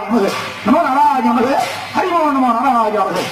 நமது நமோ நாராஜ நமது ஹரிமோ நமோ நாராஜ நமது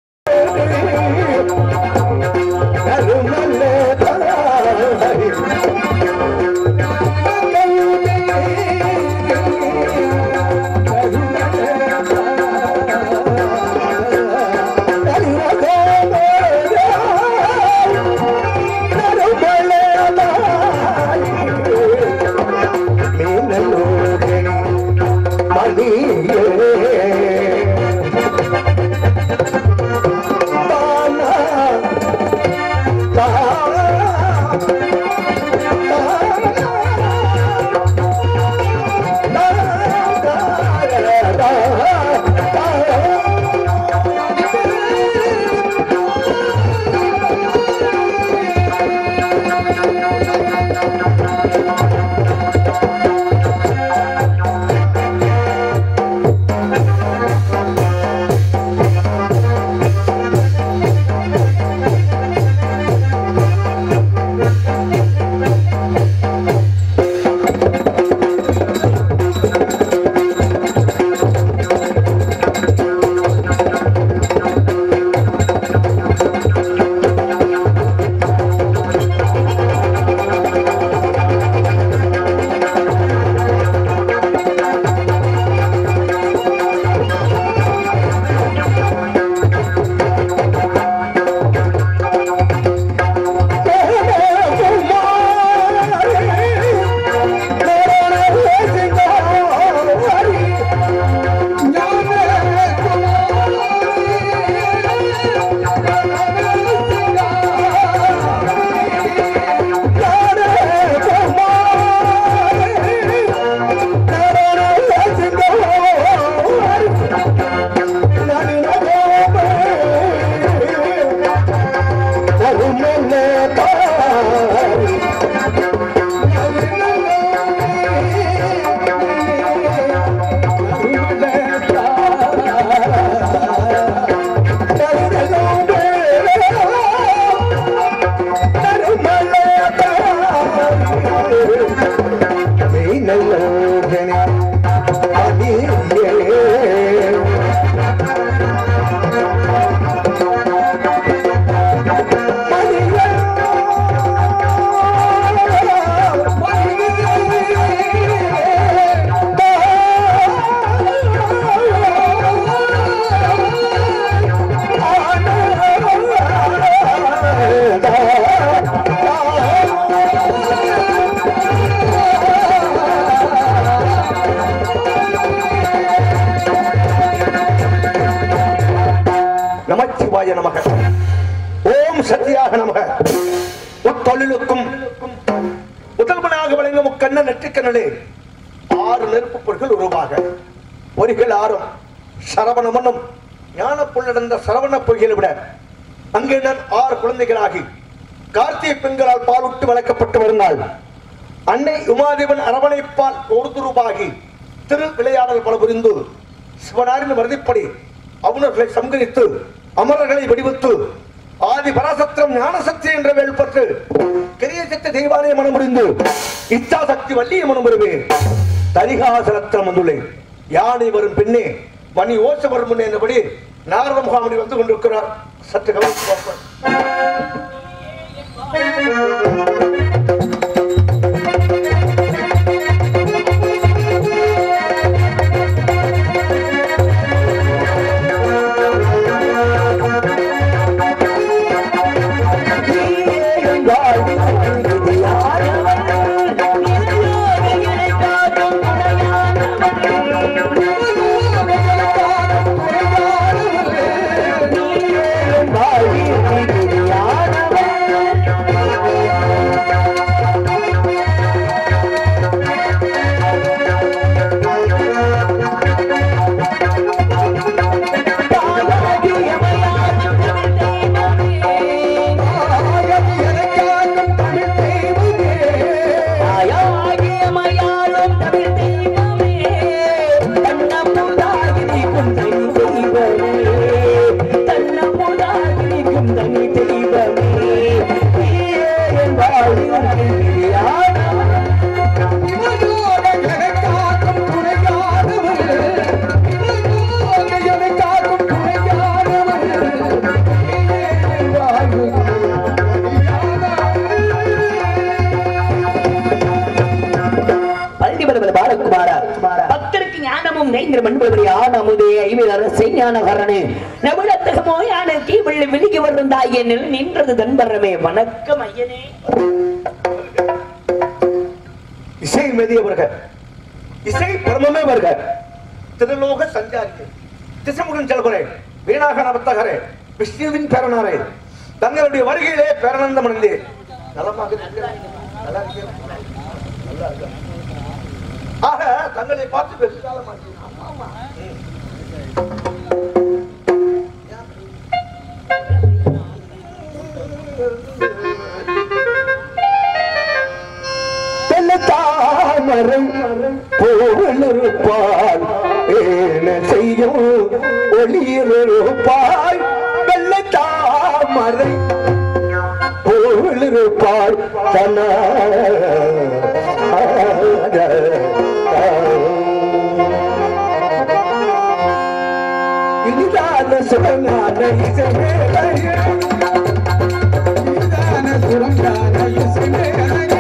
நமச்சிவாய நமக ஓம் சத்யாக நமக முத்தொழிலுக்கும் முதல்வனாக விளங்கும் முக்கண்ண நெற்றிக்கண்ணலே ஆறு நெருப்பு பொருட்கள் உருவாக பொறிகள் ஆறும் சரவணமனும் ஞான புள்ளடந்த சரவண பொய்களை விட அங்கே நான் ஆறு குழந்தைகளாகி கார்த்திகை பெண்களால் பாலுட்டு வளர்க்கப்பட்டு வருந்தாள் அன்னை உமாதேவன் அரவணைப்பால் ஒருதுருவாகி திரு விளையாடல் பல புரிந்து சிவனாரின் மருதிப்படி அவுணர்களை சங்கரித்து அமரர்களை வெடிவித்து ஆதி பராசத்திரம் ஞானசக்தி என்ற வேல்பட்டு பெரிய சக்தி தெய்வாலய மனம் முடிந்து இச்சா சக்தி வள்ளிய மனம் வருவேன் தரிகாசலத்திரம் வந்துள்ளேன் யானை வரும் பின்னே மணி ஓச வரும் முன்னே என்றபடி நாரத முகாமணி வந்து கொண்டிருக்கிறார் சற்று கவனித்து பார்ப்போம் வாழ்வில் அண்டமும் நைந்திர மண்புலவரி ஆன அமுதே ஐவில் அரசை ஞானகரணே நவிடத்தகமோ யான கீவள்ளி விழுகி வரும் தாயனில் நின்றது தன்பரமே வணக்கம் ஐயனே இசை மெதிய வருக இசை பரமமே வருக திருலோக சஞ்சாரி திசமுகன் செல்வரே வீணாக நவத்தகரே விஷ்ணுவின் பேரனாரே தங்களுடைய வருகையிலே பேரானந்தம் அடைந்தேன் நலமாக இருக்கிறீர்களா? நல்லா இருக்கிறீர்களா? நல்லா இருக்கிறேன். ஆக தங்களை பார்த்து வெகு காலமாச்சு. ம். தாமரம் போவலிருப்பால் ஏன செய்யும் ஒளியிருப்பாய் வெள்ள தாமரை போவலிருப்பாய் தன இனிதான சுகஞான இசைமேலையே இனிதான சுகஞான இசைமேலையே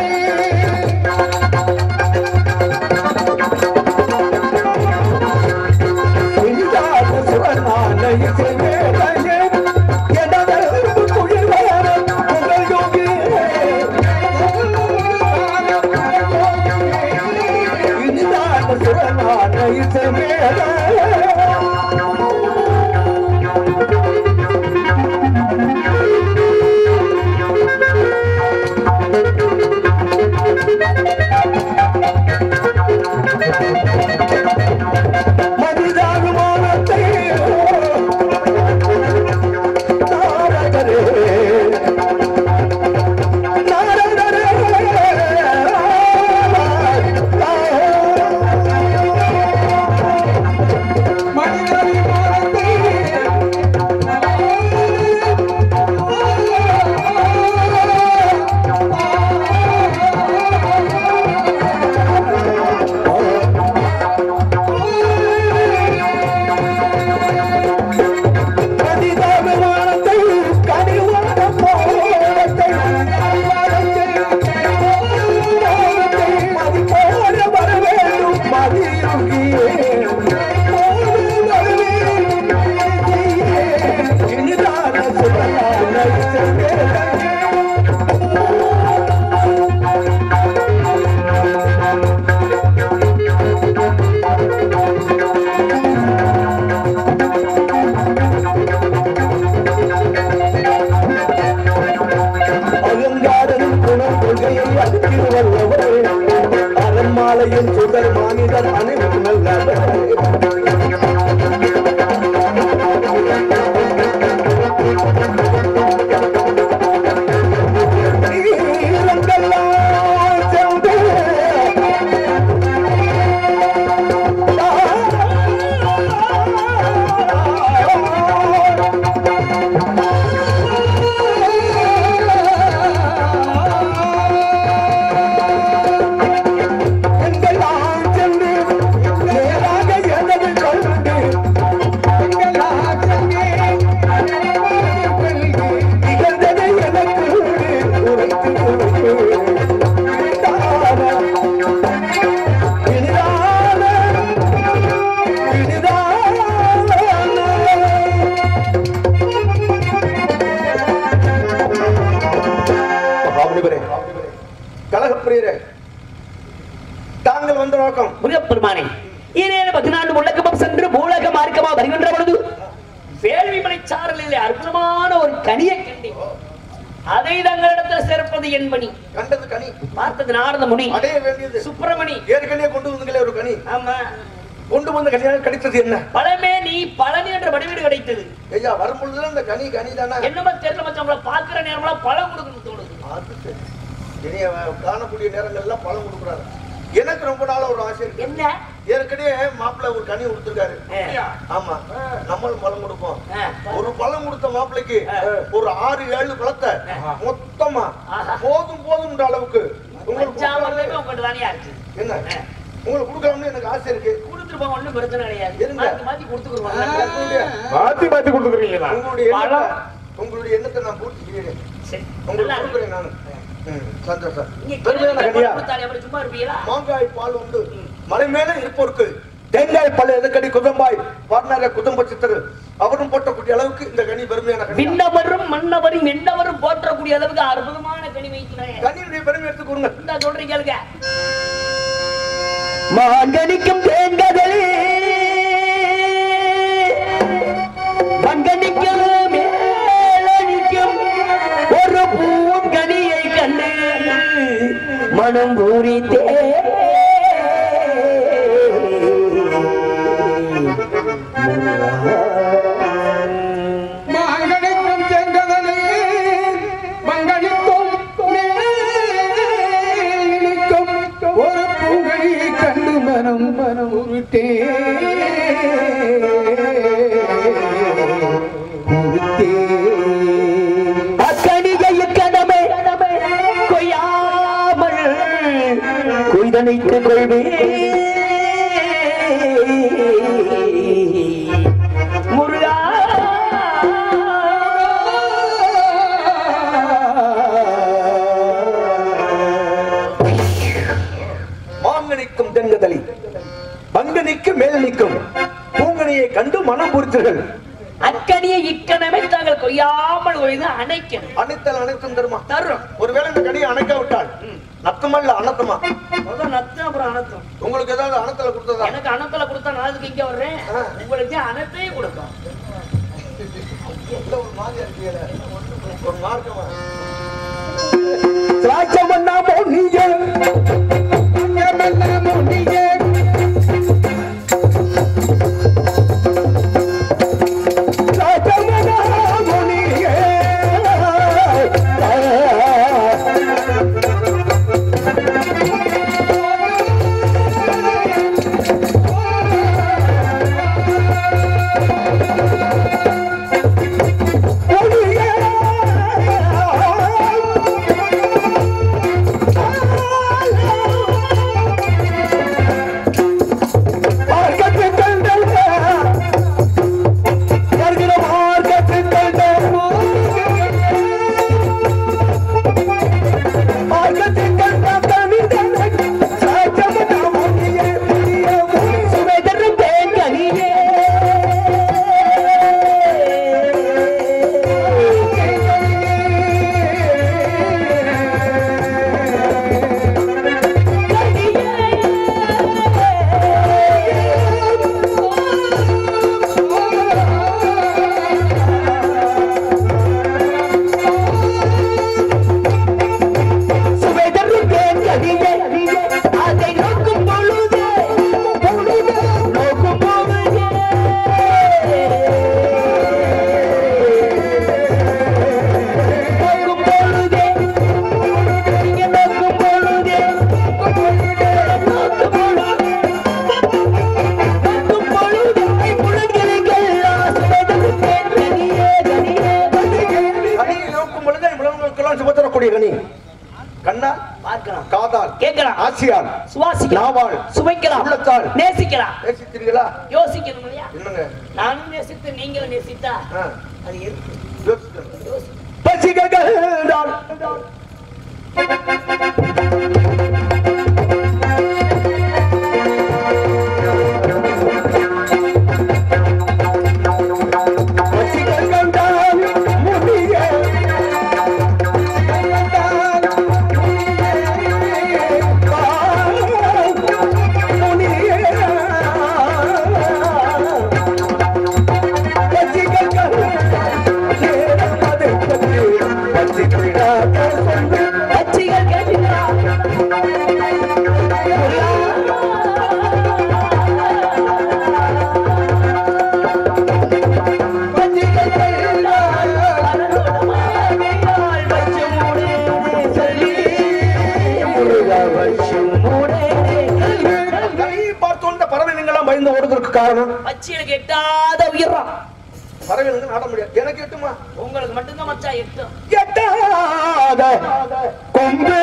இனிதான சுகஞான இசைமேலையே எனது குளிர்வான புகழ் யோகியே இனிதான சுகஞான இசைமேலையே மனிதாபிமானத்தை நாரதரே நாரதரே மனிதாபிமானத்தை கனிவான போலத்தை மதிப்போட வர வேண்டும் மதியுகியே இனிதான சுகமான இசைமேலையே அலங்காரன் குணம் கொள்கையை அழுத்தி வல்லவர் அரண்மாலையின் சுடர் மானிடர் அனைவரும் நல்லவர் ஈரங்கெல்லாம் சென்று எங்கெல்லாம் சென்று நேராக எனது கண்டு நிகழ்ந்ததை எனக்கு உரைத்து இனிதான இனிதான இனிதான கழகப்பிரியரே தாங்கள் வந்த நோக்கம் முருகப்பெருமானே ஈரேழு பதினான்கு முழக்கமும் சென்று மூலக மார்க்கமா வருகின்ற பொழுது வேள்விமலை சாரலிலே அற்புதமான ஒரு கனியை கண்டேன் அதை தங்களிடத்தில் சேர்ப்பது என் பணி கண்டது கனி பார்த்தது நாரத முனி அடைய வேண்டியது சுப்பிரமணி ஏற்கனவே கொண்டு வந்தீங்களே ஒரு கனி ஆமா கொண்டு வந்த கனியாக கிடைத்தது என்ன பழமே நீ பழனி என்ற வடிவீடு கிடைத்தது ஐயா வரும்பொழுதுல இந்த கனி கனி தானே என்னமோ தெரியல மச்சான் உங்களை பாக்குற நேரமெல்லாம் பழம் கொடுக்கணும்னு தோணுது அது சரி. இனி அவன் காணக்கூடிய நேரங்கள்ல பழம் கொடுக்குறாரு எனக்கு ரொம்ப நாளா ஒரு ஆசை இருக்கு என்ன ஏற்கனவே மாப்பிள்ளை ஒரு கனி கொடுத்துருக்காரு ஆ. ஆமா நம்மளும் பழம் கொடுப்போம் ஆ. ஒரு பழம் கொடுத்த மாப்பிள்ளைக்கு ஆ. ஒரு ஆறு ஏழு பழத்தை மொத்தமா ஆஹா. போதும் போதும்ன்ற அளவுக்கு உங்களுக்கு பஞ்சாமிரதமே கொடுக்கலாம்னு- உங்கள்கிட்ட தானே இருக்கு என்ன ஆ. உங்களுக்கு கொடுக்கலாம்னு எனக்கு ஆசை இருக்கு கொடுத்துருப்போம் ஒண்ணும் பிரச்சனை கிடையாது இருங்க. மாத்தி மாத்தி கொடுத்துக்குருவாங்க உங்களுடைய மாத்தி மாத்தி கொடுத்துக்கிறீங்களா உங்களுடைய எண்ணத்தை பழம். உங்களுடைய எண்ணத்தை நான் பூர்த்தி செய்யறேன் சரி உங்களுக்கு நல்லா இருக்கு. கொடுக்குறேன் நான் ம், சந்தோஷம் நீங்க பெருமையான கிழமைக்கு கனியா பழம் கொடுத்தாலே அப்புறம் சும்மா இருப்பீங்களா மாங்காய் பால் உண்டு மலை மேல இருப்போருக்கு தேங்காய் பழம் வானார குடும்ப சித்தர் அவரும் போட்ட குட்டி அளவுக்கு இந்த கனி பெருமையான கனி விண்ணவரும் மன்னவரும் என்னவரும் போற்றக்கூடிய அளவுக்கு அற்புதமான கனி வைக்கிறேன் கனியுடைய பெருமை எடுத்து கூறுங்க இந்த சொல்றீங்க கேளுங்க மாங்கனிக்கும் தேங்கதலே மங்கனிக்கும் மேலனிக்கும் ஒரு பூங்கனியை கண்டு மனம் பூரித்தே மாங்கனிக்கும் செங்கதலே மங்கனிக்கும் மேலினிக்கும் ஒரு பூங்கழியை கண்டு மனம் மனம் உருட்டே அக்கணியை கடமை கொய்யாமல் கொய்தனைத்துக் கொள்வே முருகா மாங்கனிக்கும் தென்கதலி பங்கனிக்கு மேல் நிற்கும் பூங்கனியை கண்டு மனம் பொறுத்தீர்கள் அக்கனியை இக்கணமே தாங்கள் கொய்யாமல் கொய்து அணைக்கணும் அனைத்தல் அனைத்தும் தருமா தரும் ஒருவேளை இந்த கனியை அணைக்க விட்டால் நத்தமல்ல அனத்தமா முதல் நத்தம் அப்புறம் அனத்தம் உங்களுக்கு ஏதாவது அனத்தல கொடுத்ததா எனக்கு அனத்துல கொடுத்தா நான் அதுக்கு இங்க வர்றேன் உங்களுக்கு அனத்தையும் கொடுக்கும் இல்ல, ஒரு மாதிரியா இருக்கீங்களே. ஒரு மார்க்கமா திராட்சமண்ணா பொன்னியே திராட்சமண்ணா பொன்னியே அதை நோக்கும் பொழுது நோக்கும் பொழுது நோக்கும் பொழுதே நீங்க நோக்கும் பொழுதே நோக்கும் பொழுது நோக்கும் பொழுது முழங்கிருக்கெல்லாம் சுமதற்கு கனியே கனியே கனியை நோக்கும் பொழுது விலங்குகளுக்கெல்லாம் சுபத்தரக்கூடிய கனி கண்ணா பார்க்கலாம் காதால் கேட்கலாம் ஆசியால் சுவாசிக்கலாம் நாவால் சுவைக்கலாம் உள்ளத்தால் நேசிக்கலாம் நேசித்தீர்களா யோசிக்கணும் இல்லையா என்னங்க நானும் நேசித்து நீங்களும் நேசித்தா ஆ, அது இருக்கு யோசிக்கணும். பசிகள்தான் பசிகள்தான் முடிய பச்சைகள் கேட்டீங்களா கனியை பார்த்து வந்த பறவைங்கெல்லாம் பயந்து ஓடுவதற்கு காரணம் பச்சைகளுக்கு எட்டாத உயரம் பறவைங்க நாட முடியாது எனக்கு எட்டுமா உங்களுக்கு மட்டும்தான் மச்சா எட்டும் எட்டாத கொம்பு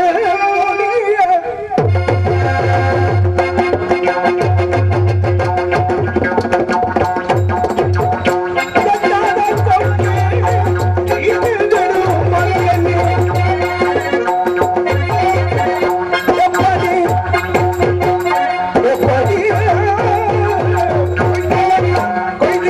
எப்படி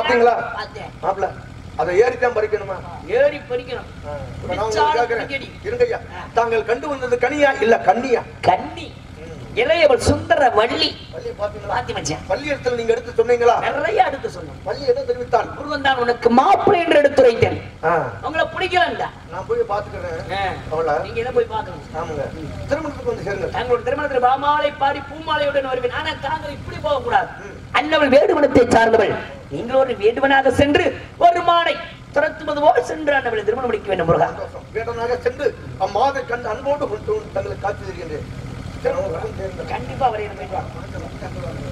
பாத்தீங்களா பார்த்தேன் மாப்பிள அதை ஏறித்தான் பறிக்கணுமா ஏறி பறிக்கணும் ஆ, இப்ப நான் உங்களுக்கு பிடிச்சாலும் கேக்குறேன். பிடிக்கடி. இருங்கய்யா தாங்கள் கண்டு வந்தது கனியா இல்ல கண்ணியா கன்னி இளையவள் சுந்தர வள்ளி பள்ளி பாத்தீங்களா பாத்தி மச்சான் பள்ளி இடத்துல நீங்க எடுத்து சொன்னீங்களா நிறைய அடுத்து சொன்னோம் பள்ளி என்ன தெரிவித்தால் முருகன் தான் உனக்கு மாப்பிள்ளை என்று எடுத்துரைத்தேன் ஆ, உங்களை பிடிக்கலண்டா நான் போய் பாத்துக்கிறேன் அவள நீங்க என்ன போய் பார்க்கணும் ஆமாங்க திருமணத்துக்கு வந்து சேருங்க தங்களோட திருமணத்தில் பாமாலை பாடி பூமாலையுடன் வருவேன் ஆனா தாங்கள் இப்படி போக கூடாது அன்னவள் வேடுவனத்தை சார்ந்தவள் நீங்கள் ஒரு வேடுவனாக சென்று ஒரு மானை துரத்துவது போல் சென்று அன்னவளை திருமணம் முடிக்க வேண்டும் முருகா சந்தோஷம். வேடனாக சென்று அம்மாவை கண்டு அன்போடு கொண்டு தங்களுக்கு காட்சி தருகின்றேன் திருமணத்துக்கு வந்து சேருங்க. கண்டிப்பா வரையணும் போயிட்டு வாங்க.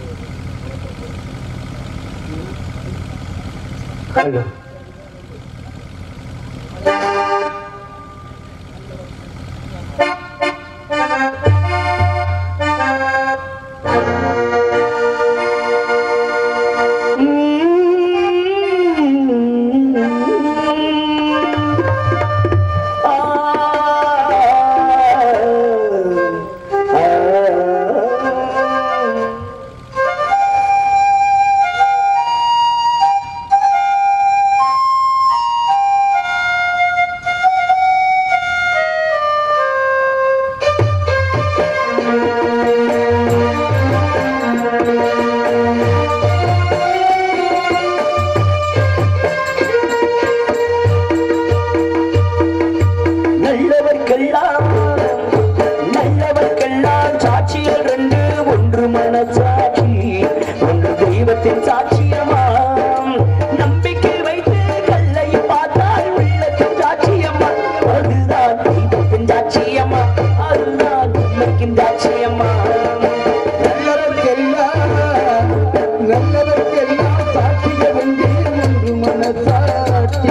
நல்லவர்க்கெல்லாம் நல்லவர்க்கெல்லாம் சாட்சிகள் ரெண்டு ஒன்று மனசாட்சி ஒன்று தெய்வத்தின் சாட்சியமாம் நம்பிக்கை வைத்து கல்லை பார்த்தால் உள்ளத்தின் சாட்சியம்மா அதுதான் தெய்வத்தின் சாட்சியம்மா அதுதான் உண்மைக்கின் சாட்சியம்மா நல்லவர்க்கெல்லாம் நல்லவர்க்கெல்லாம் சாட்சிகள் என்று ஒன்று மனசாட்சி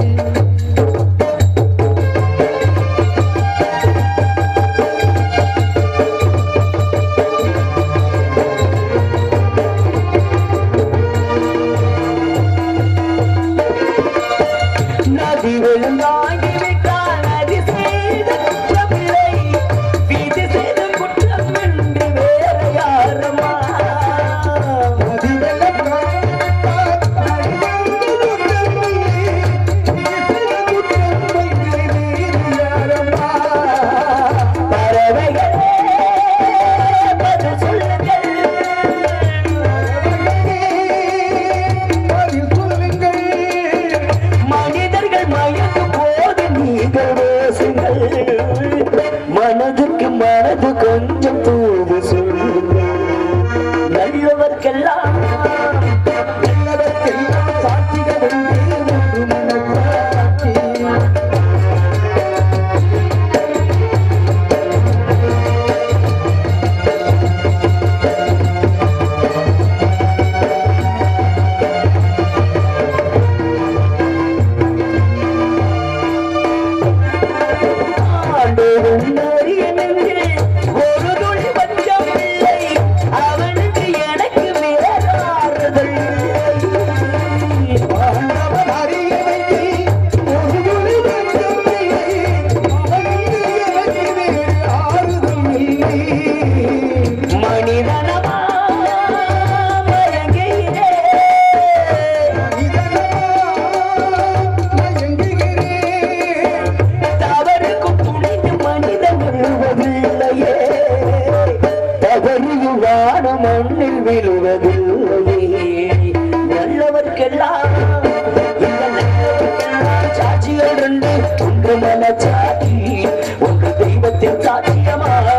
நதி விழுந்தாங்கி விட்டால் நதி செய்த குற்றமில்லை விதி செய்த குற்றம் என்று வேற யாரம்மா பறவைகளே பதில் சொல்லுங்கள் மனிதர்கள் மயங்கும் போது நீங்கள் பேசுங்கள் மனதுக்கு மனது கொஞ்சம் தூது சொல்லுங்கள் நல்லவர்க்கெல்லாம் நல்லவர்க்கெல்லாம் சாட்சிகள் என்று ஒன்று மனசாட்சி ஆண்டவன் அறிய நெஞ்சில் ஒரு துளி பஞ்சம் இல்லை அவனுக்கு எனக்கு வேற ஆறுதல் இல்லை ஆண்டவன் அறிய வைத்து ஒரு துளி பஞ்சம் இல்லை. அவனுக்கு எனக்கு வேறு ஆறுதல் இல்லை. மனிதனமா மயங்குகிறேன் தவறுக்கு துணிந்து மனிதன் விழுவதில்லையே தவறுவான மண்ணில் விழுவதில்லையே நல்லவர்க்கெல்லாம் இந்த நல்லவர்க்கெல்லாம் சாட்சிகள் ரெண்டு ஒன்று மன சாட்சி ஒன்று தெய்வத்தின் சாட்சியமா